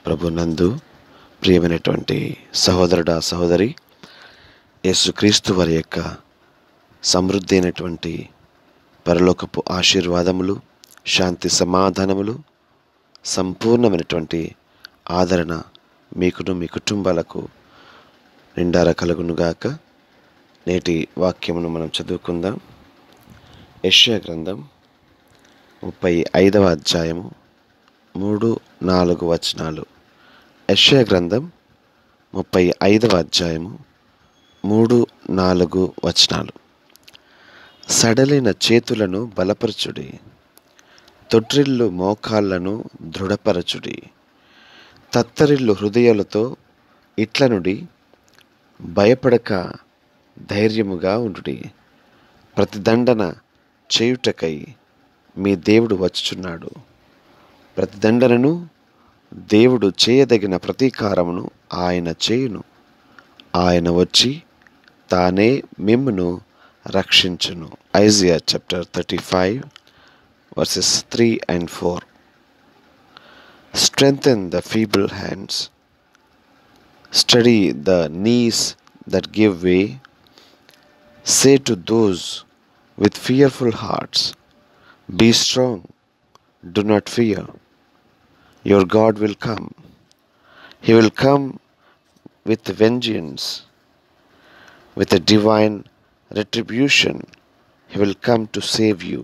ప్రభునందు ప్రియమైనటువంటి సహోదరుడా సహోదరి యేసుక్రీస్తు వారి యొక్క సమృద్ధి అయినటువంటి పరలోకపు ఆశీర్వాదములు శాంతి సమాధానములు సంపూర్ణమైనటువంటి ఆదరణ మీకును మీ కుటుంబాలకు నిండార కలుగునుగాక నేటి వాక్యమును మనం చదువుకుందాం యెషయా గ్రంథం ముప్పై ఐదవ అధ్యాయము మూడు నాలుగు వచనాలు యెషయా గ్రంథం ముప్పై ఐదవ అధ్యాయము మూడు నాలుగు వచనాలు సడలిన చేతులను బలపరచుడి తొట్రిల్లు మోకాళ్లను దృఢపరచుడి తత్తరిల్లు హృదయాలతో ఇట్లనుడి భయపడక ధైర్యముగా ఉండుడి ప్రతిదండన చేయుటకై మీ దేవుడు వచ్చుచున్నాడు ప్రతిదండనను దేవుడు చేయదగిన ప్రతీకారమును ఆయన చేయును ఆయన వచ్చి తానే మిమ్మును రక్షించును Isaiah chapter thirty five verses three and four strengthen the feeble hands steady the knees that give way say to those with fearful hearts, Be strong, do not fear. Your God will come. He will come with vengeance, with a divine retribution. He will come to save you.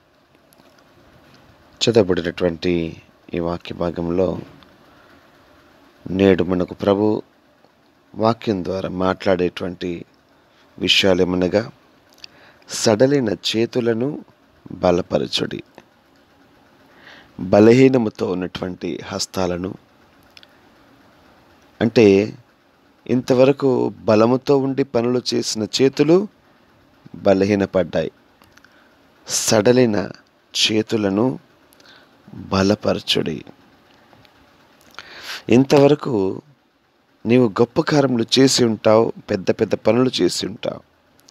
చదవబడినటువంటి ఈ వాక్య భాగంలో నేడు మనకు ప్రభు వాక్యం ద్వారా మాట్లాడేటువంటి విషయాలు ఏమనగా సడలిన చేతులను బలపరచుడి బలహీనముతో ఉన్నటువంటి హస్తాలను అంటే ఇంతవరకు బలముతో ఉండి పనులు చేసిన చేతులు బలహీనపడ్డాయి సడలిన చేతులను బలపరచుడి ఇంతవరకు నీవు గొప్ప కార్యములు చేసి ఉంటావు పెద్ద పెద్ద పనులు చేసి ఉంటావు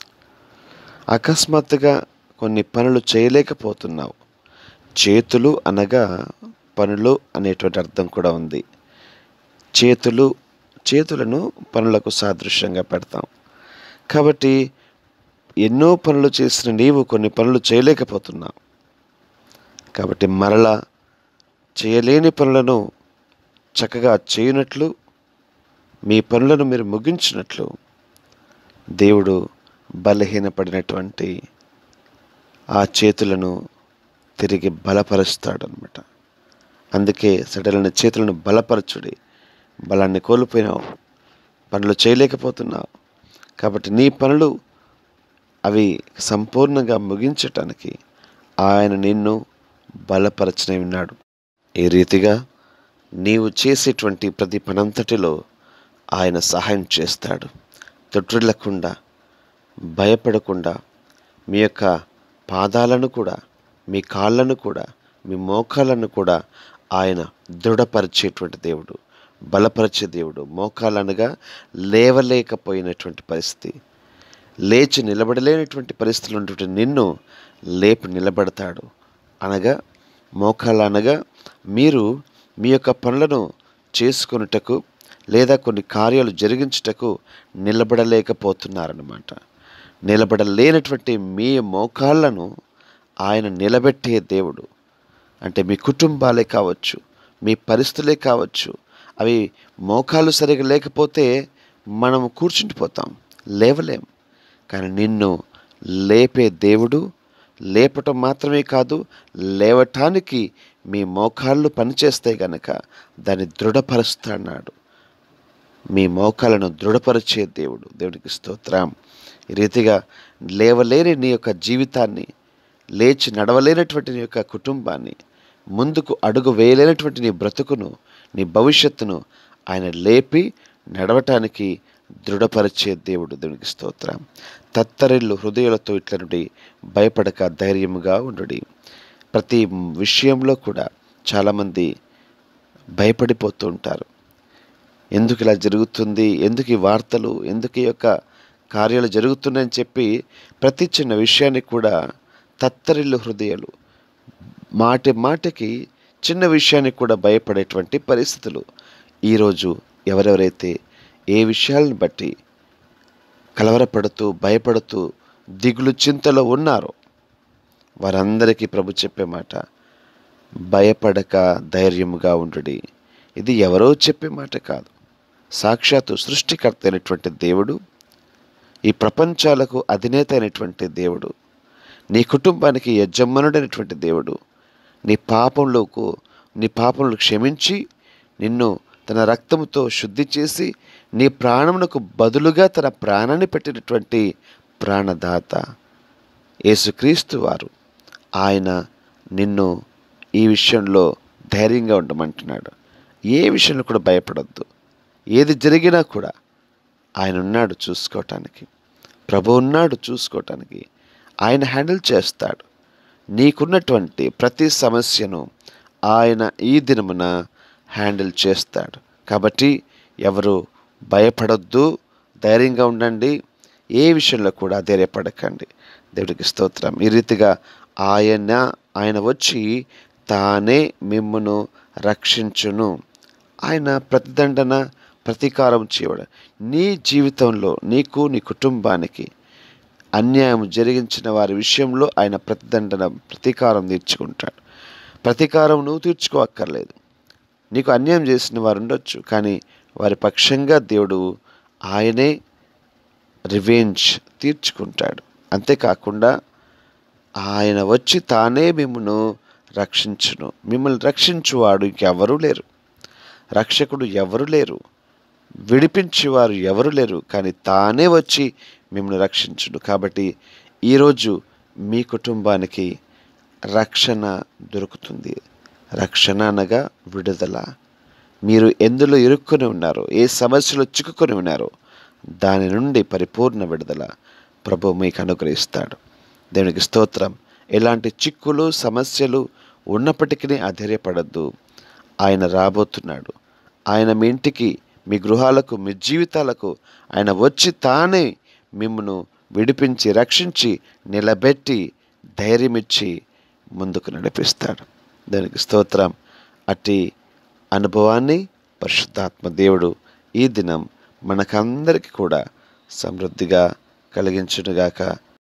అకస్మాత్తుగా కొన్ని పనులు చేయలేకపోతున్నావు చేతులు అనగా పనులు అనేటువంటి అర్థం కూడా ఉంది చేతులు చేతులను పనులకు సాదృశ్యంగా పెడతాం కాబట్టి ఎన్నో పనులు చేసిన నీవు కొన్ని పనులు చేయలేకపోతున్నావు కాబట్టి మరలా చేయలేని పనులను చక్కగా చేయనట్లు మీ పనులను మీరు ముగించినట్లు దేవుడు బలహీనపడినటువంటి ఆ చేతులను తిరిగి బలపరుస్తాడనమాట అందుకే సడలిన చేతులను బలపరచుడి బలాన్ని కోల్పోయినావు పనులు చేయలేకపోతున్నావు కాబట్టి నీ పనులు అవి సంపూర్ణంగా ముగించటానికి ఆయన నిన్ను బలపరచనే ఉన్నాడు ఈ రీతిగా నీవు చేసేటువంటి ప్రతి పనంతటిలో ఆయన సహాయం చేస్తాడు తొట్టిల్లకుండా భయపడకుండా మీ యొక్క పాదాలను కూడా మీ కాళ్ళను కూడా మీ మోకాళ్ళను కూడా ఆయన దృఢపరిచేటువంటి దేవుడు బలపరిచే దేవుడు మోకాలనగా లేవలేకపోయినటువంటి పరిస్థితి లేచి నిలబడలేనటువంటి పరిస్థితులు ఉన్నటువంటి నిన్ను లేపి నిలబడతాడు అనగా మోకాలు అనగా మీరు మీ యొక్క పనులను చేసుకొనుటకు లేదా కొన్ని కార్యాలు జరిగించుటకు నిలబడలేకపోతున్నారన్నమాట నిలబడలేనటువంటి మీ మోకాళ్ళను ఆయన నిలబెట్టే దేవుడు అంటే మీ కుటుంబాలే కావచ్చు మీ పరిస్థితులే కావచ్చు అవి మోకాలు సరిగా లేకపోతే మనం కూర్చుండిపోతాం లేవలేం కానీ నిన్ను లేపే దేవుడు లేపటం మాత్రమే కాదు లేవటానికి మీ మోకాళ్ళు పనిచేస్తే గనక దాన్ని దృఢపరుస్తాడు మీ మోకాలను దృఢపరిచే దేవుడు దేవుడికి స్తోత్రం ఈ రీతిగా లేవలేని నీ యొక్క జీవితాన్ని లేచి నడవలేనటువంటి నీ యొక్క కుటుంబాన్ని ముందుకు అడుగు వేయలేనటువంటి నీ బ్రతుకును నీ భవిష్యత్తును ఆయన లేపి నడవటానికి దృఢపరిచే దేవుడు దేవునికి స్తోత్రం తత్తరిల్లు హృదయాలతో ఇట్ల నుండి భయపడక ధైర్యముగా ఉండుడి ప్రతి విషయంలో కూడా చాలామంది భయపడిపోతూ ఉంటారు ఎందుకు ఇలా జరుగుతుంది ఎందుకు ఈ వార్తలు ఎందుకు ఈ యొక్క కార్యాలు జరుగుతున్నాయని చెప్పి ప్రతి చిన్న విషయాన్ని కూడా తత్తరిల్లు హృదయాలు మాటి మాటికి చిన్న విషయానికి కూడా భయపడేటువంటి పరిస్థితులు ఈరోజు ఎవరెవరైతే ఏ విషయాలను బట్టి కలవరపడుతూ భయపడుతూ దిగులు చింతలో ఉన్నారో వారందరికీ ప్రభు చెప్పే మాట భయపడక ధైర్యముగా ఉండుడి ఇది ఎవరో చెప్పే మాట కాదు సాక్షాత్తు సృష్టికర్త అయినటువంటి దేవుడు ఈ ప్రపంచాలకు అధినేత అయినటువంటి దేవుడు నీ కుటుంబానికి యజమానుడైనటువంటి దేవుడు నీ పాపంలోకు నీ పాపములు క్షమించి నిన్ను తన రక్తముతో శుద్ధి చేసి నీ ప్రాణమునకు బదులుగా తన ప్రాణాన్ని పెట్టినటువంటి ప్రాణదాత యేసుక్రీస్తు వారు ఆయన నిన్ను ఈ విషయంలో ధైర్యంగా ఉండమంటున్నాడు ఏ విషయంలో కూడా భయపడొద్దు ఏది జరిగినా కూడా ఆయన ఉన్నాడు చూసుకోవటానికి ప్రభు ఉన్నాడు చూసుకోవటానికి ఆయన హ్యాండిల్ చేస్తాడు నీకున్నటువంటి ప్రతి సమస్యను ఆయన ఈ దినమున హ్యాండిల్ చేస్తాడు కాబట్టి ఎవరు భయపడొద్దు ధైర్యంగా ఉండండి ఏ విషయంలో కూడా ధైర్యపడకండి దేవుడికి స్తోత్రం ఈ రీతిగా ఆయన ఆయన వచ్చి తానే మిమ్మును రక్షించును ఆయన ప్రతిదండన ప్రతీకారం చేయడు నీ జీవితంలో నీకు నీ కుటుంబానికి అన్యాయం జరిగించిన వారి విషయంలో ఆయన ప్రతిదండన ప్రతీకారం తీర్చుకుంటాడు ప్రతీకారం నువ్వు తీర్చుకోక్కర్లేదు నీకు అన్యాయం చేసిన వారు ఉండొచ్చు కానీ వారి పక్షంగా దేవుడు ఆయనే రివెంజ్ తీర్చుకుంటాడు అంతేకాకుండా ఆయన వచ్చి తానే మిమ్మను రక్షించును మిమ్మల్ని రక్షించువాడు ఇంకెవరూ లేరు రక్షకుడు ఎవరు లేరు విడిపించేవారు ఎవరు లేరు కానీ తానే వచ్చి మిమ్మల్ని రక్షించుడు కాబట్టి ఈరోజు మీ కుటుంబానికి రక్షణ దొరుకుతుంది రక్షణ అనగా విడుదల మీరు ఎందులో ఇరుక్కొని ఉన్నారో ఏ సమస్యలో చిక్కుకొని ఉన్నారో దాని నుండి పరిపూర్ణ విడుదల ప్రభు మీకు అనుగ్రహిస్తాడు దేవునికి స్తోత్రం ఎలాంటి చిక్కులు సమస్యలు ఉన్నప్పటికీ అధైర్యపడద్దు ఆయన రాబోతున్నాడు ఆయన మీ ఇంటికి మీ గృహాలకు మీ జీవితాలకు ఆయన వచ్చి తానే మిమ్మను విడిపించి రక్షించి నిలబెట్టి ధైర్యమిచ్చి ముందుకు నడిపిస్తాడు దానికి స్తోత్రం అట్టి అనుభవాన్ని పరిశుద్ధాత్మ దేవుడు ఈ దినం మనకందరికీ కూడా సమృద్ధిగా కలిగించునుగాక